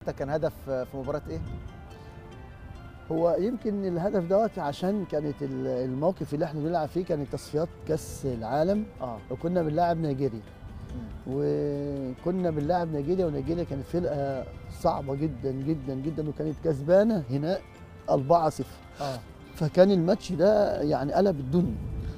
ده كان هدف في مباراه ايه؟ هو يمكن الهدف دوت عشان كانت ال- الموقف اللي احنا بنلعب فيه كانت تصفيات كاس العالم اه وكنا بنلاعب نيجيريا مم. وكنا بنلاعب نيجيريا ونيجيريا كانت فرقه صعبه جدا جدا جدا وكانت كسبانه هنا 4 0 اه فكان الماتش ده يعني قلب الدنيا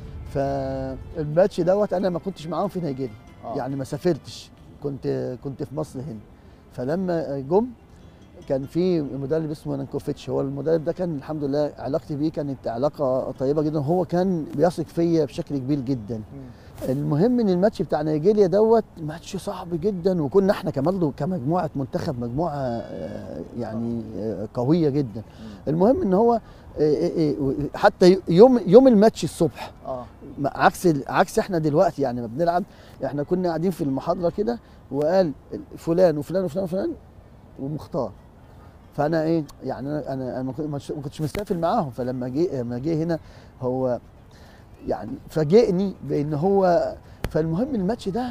فالماتش دوت انا ما كنتش معاهم في نيجيريا آه. يعني ما سافرتش كنت كنت في مصر هنا فلما جم كان في مدرب اسمه نانكوفيتش هو المدرب ده كان الحمد لله علاقتي بيه كانت علاقه طيبه جدا هو كان بيثق فيا بشكل كبير جدا مم. المهم ان الماتش بتاع نيجيريا دوت ماتش صعب جدا وكنا احنا كمان كمجموعه منتخب مجموعه آه، يعني آه، قويه جدا المهم ان هو آه، آه، آه، حتى يوم يوم الماتش الصبح اه ما- عكس ال- عكس احنا دلوقتي يعني ما بنلعب احنا كنا قاعدين في المحاضره كده وقال فلان وفلان وفلان وفلان ومختار فانا ايه يعني انا انا أنا ما كنت- ما كنتش مستقفل معاهم فلما جه لما جه هنا هو يعني فاجئني بان هو فالمهم الماتش ده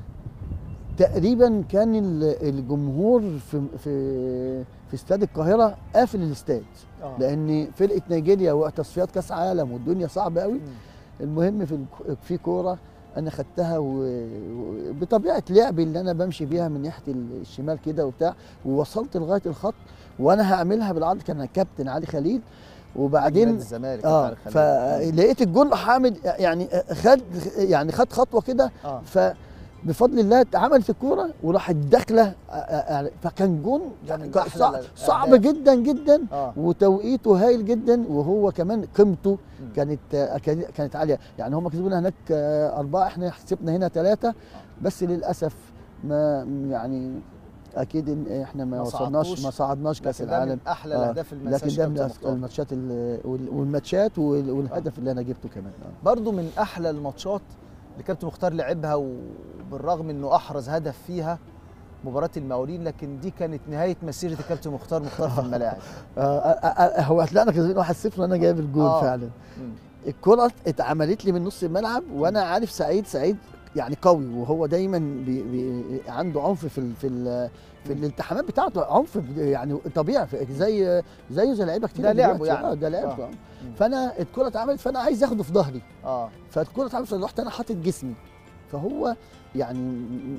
تقريبا كان ال- الجمهور في في في استاد القاهره قافل الاستاد اه لان فرقه نيجيريا وقت تصفيات كاس عالم والدنيا صعبه قوي مم. المهم في الك- في كوره انا خدتها و- وبطبيعه لعبي اللي انا بمشي بيها من ناحيه ال- الشمال كده وبتاع ووصلت لغايه الخط وانا هعملها بالعرض كان الكابتن علي خليل نادي وبعدين الزمالك اه بتاع الخليج. فلقيت الجول حامد يعني خد يعني خد خطوه كده اه فبفضل الله عملت الكوره وراحت داخله آه، آه، فكان جون ده من يعني أحلى صعب, الأهداف. صعب جدا جدا اه وتوقيته هايل جدا وهو كمان قيمته مم. كانت آه، كان- كانت عاليه يعني هم كسبونا هناك آه، اربعه احنا كسبنا هنا ثلاثه بس للاسف ما يعني اكيد إن احنا ما, ما وصلناش صعدتوش. ما صعدناش كاس لكن ده من العالم احلى آه، الاهداف اللي ما لكن ينساش ده كابتن من مختار. الماتشات ال- وال- والماتشات وال- والهدف اللي انا جبته كمان آه. برضو من احلى الماتشات اللي كابتن مختار لعبها وبالرغم انه احرز هدف فيها مباراة المقاولين لكن دي كانت نهاية مسيرة الكابتن مختار مختار في الملاعب آه، آه، آه، هو هتلاقينا كسبانين 1-0 وانا جايب الجول آه. فعلا مم. الكرة اتعملت لي من نص الملعب وانا عارف سعيد سعيد يعني قوي وهو دايما بي بي عنده عنف في ال في ال في الالتحامات بتاعته عنف يعني طبيعي زي زيه زي لعيبه كتير ده لعبه دلوقتي. يعني. اه ده لعبه آه. آه. مم. فانا الكرة اتعملت فانا عايز اخده في ظهري اه فالكرة اتعملت فرحت انا حاطط جسمي فهو يعني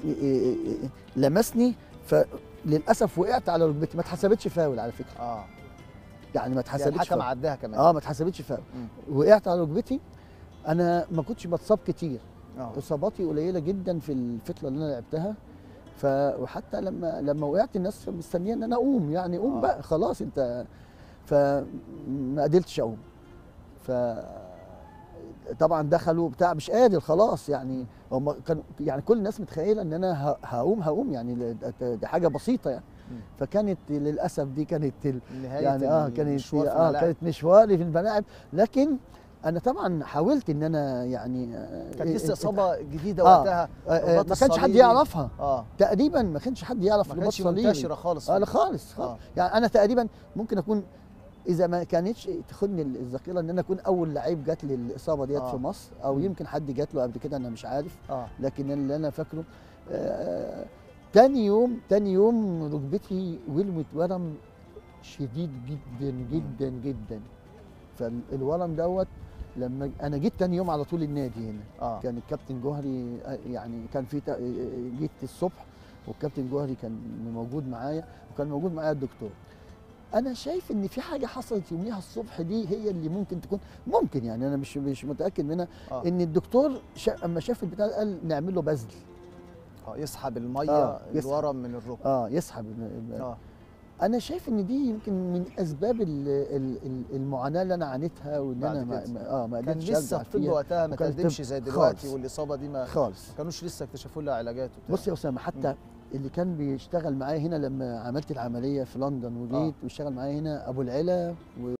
لمسني فللاسف وقعت على ركبتي ما اتحسبتش فاول على فكره اه يعني ما يعني اتحسبتش الحكم فاول عداها كمان اه ما اتحسبتش فاول مم. وقعت على ركبتي انا ما كنتش بتصاب كتير اه اصاباتي قليله جدا في الفتره اللي انا لعبتها ف وحتى لما لما وقعت الناس مستنيه ان انا اقوم يعني قوم آه. بقى خلاص انت فما قدرتش اقوم ف طبعا دخلوا بتاع مش قادر خلاص يعني هم كانوا يعني كل الناس متخيله ان انا ه- هقوم هقوم يعني ده- دي حاجه بسيطه يعني مم. فكانت للاسف دي كانت ال- نهاية يعني اه كانت المشوار في اه الملاعب. كانت مشواري في الملاعب لكن انا طبعا حاولت ان انا يعني آه، كانت لسه آه، اصابة جديدة آه. وقتها آه، آه، الرباط ما كانش حد الصليبي. يعرفها اه تقريبا ما كانش حد يعرف ما رباط كانتش صليبي منتشرة خالص اه لا خالص, خالص. آه. يعني انا تقريبا ممكن اكون اذا ما كانتش تاخدني الذاكره ان انا اكون اول لعيب جات لي الاصابه ديت آه. في مصر او مم. يمكن حد جات له قبل كده انا مش عارف اه لكن اللي انا فاكره آه تاني يوم تاني يوم ركبتي ولمت ورم شديد جدا جدا جدا فالورم دوت لما انا جيت تاني يوم على طول النادي هنا اه كان الكابتن جوهري آه، يعني كان في تا- جيت الصبح والكابتن جوهري كان موجود معايا وكان موجود معايا الدكتور انا شايف ان في حاجه حصلت يوميها الصبح دي هي اللي ممكن تكون ممكن يعني انا مش مش متاكد منها اه ان الدكتور شا اما شاف البتاع ده قال نعمل له بذل اه يسحب المية آه، يسحب. الورم من الركبة اه يسحب ال- ال- اه انا شايف ان دي يمكن من اسباب ال- ال- ال- المعاناه اللي انا عانيتها وان بعد انا ما كده. ما- اه ما كان قدرتش لسه ارجع الطب فيها وقتها ما وكان الطب تقدمش زي دلوقتي خالص. والاصابه دي ما خالص ما كانوش لسه اكتشفوا لها علاجات وبتاع بص يا اسامه حتى اللي كان بيشتغل معايا هنا لما عملت العمليه في لندن وجيت واشتغل معايا هنا ابو العلا و